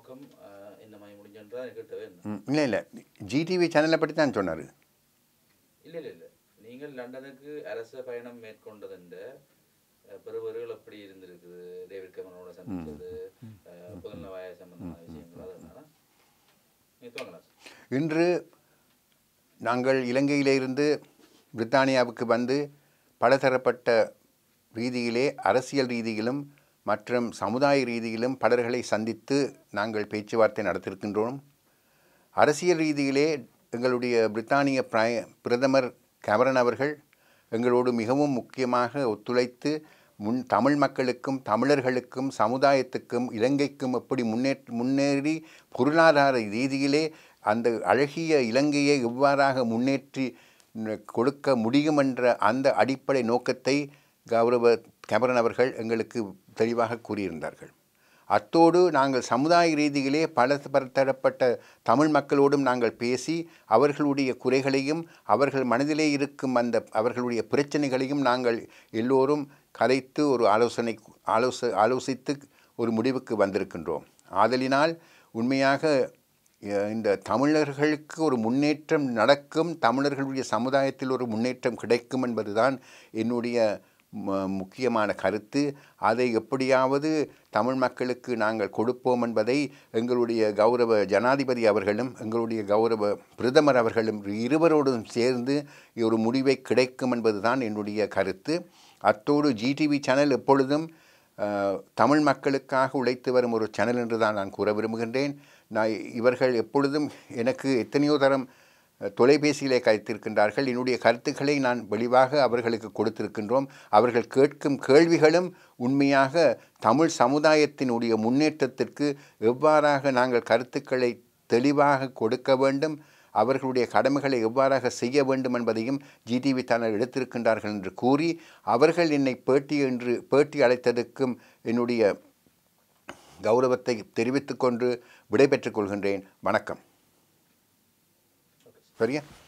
நோக்கம் அஹ், இந்த மாதிரி முடிஞ்சன்றா கேட்டவே இல்லை ம், இல்லை இல்லை ஜிடிவி சேனலை பற்றி தான் சொன்னார் இல்லை இல்லை இல்லை நீங்கள் லண்டனுக்கு அரச பயணம் மேற்கொண்டதுன்ற அஹ், பெறுபேறுகள் எப்படி இருந்திருக்குது டேவிட் கமனோட சந்திச்சது அஹ், புதல்நவாய சம்பந்தமான விஷயங்கள் அதனால நீ தோங்கலாம் இன்று நாங்கள் இலங்கையிலிருந்து பிரித்தானியாவுக்கு வந்து பலதரப்பட்ட ரீதியிலே அரசியல் ரீதியிலும் மற்றும் சமுதாய ரீதியிலும் பலர்களை சந்தித்து நாங்கள் பேச்சுவார்த்தை நடத்தியிருக்கின்றோம் அரசியல் ரீதியிலே எங்களுடைய பிரித்தானிய பிராய பிரதமர் கேமரன் அவர்கள் எங்களோடு மிகவும் முக்கியமாக ஒத்துழைத்து முன் தமிழ் மக்களுக்கும் தமிழர்களுக்கும் சமுதாயத்துக்கும் இலங்கைக்கும் எப்படி முன்னே முன்னேறி பொருளாதார ரீதியிலே அந்த அழகிய இலங்கையை எவ்வாறாக முன்னேற்றி ந- கொடுக்க முடியும் என்ற அந்த அடிப்படை நோக்கத்தை கௌரவ கேமரன் அவர்கள் எங்களுக்கு தெளிவாக கூறியிருந்தார்கள் அத்தோடு நாங்கள் சமுதாய ரீதியிலே பல தரப்பட்ட தமிழ் மக்களோடும் நாங்கள் பேசி அவர்களுடைய குறைகளையும் அவர்கள் மனதிலே இருக்கும் அந்த அவர்களுடைய பிரச்சனைகளையும் நாங்கள் எல்லோரும் கதைத்து ஒரு ஆலோசனை ஆலோச ஆலோசித்து ஒரு முடிவுக்கு வந்திருக்கின்றோம் ஆதலினால் உண்மையாக அஹ், இந்த தமிழர்களுக்கு ஒரு முன்னேற்றம் நடக்கும் தமிழர்களுடைய சமுதாயத்தில் ஒரு முன்னேற்றம் கிடைக்கும் என்பதுதான் என்னுடைய ம- முக்கியமான கருத்து அதை எப்படியாவது தமிழ் மக்களுக்கு நாங்கள் கொடுப்போம் என்பதை எங்களுடைய கௌரவ ஜனாதிபதி அவர்களும் எங்களுடைய கௌரவ பிரதமர் அவர்களும் இருவரோடும் சேர்ந்து ஒரு முடிவை கிடைக்கும் என்பதுதான் என்னுடைய கருத்து அத்தோடு ஜிடிவி சேனல் எப்பொழுதும் அஹ், தமிழ் மக்களுக்காக உழைத்து வரும் ஒரு சேனல் என்று தான் நான் கூற விரும்புகின்றேன் நான் இவர்கள் எப்பொழுதும் எனக்கு எத்தனையோ தரம் அஹ், தொலைபேசியிலே கருத்திருக்கின்றார்கள் என்னுடைய கருத்துக்களை நான் வெளிவாக அவர்களுக்கு கொடுத்திருக்கின்றோம் அவர்கள் கேட்கும் கேள்விகளும் உண்மையாக தமிழ் சமுதாயத்தினுடைய முன்னேற்றத்திற்கு எவ்வாறாக நாங்கள் கருத்துக்களை தெளிவாக கொடுக்க வேண்டும் அவர்களுடைய கடமைகளை எவ்வாறாக செய்ய வேண்டும் என்பதையும் ஜிடிவி சேனல் எடுத்திருக்கின்றார்கள் என்று கூறி அவர்கள் என்னை பேட்டி என்று பேட்டி அழைத்ததற்கும் என்னுடைய கௌரவத்தை தெரிவித்துக்கொண்டு விடைபெற்றுக் கொள்கின்றேன் வணக்கம் சரியா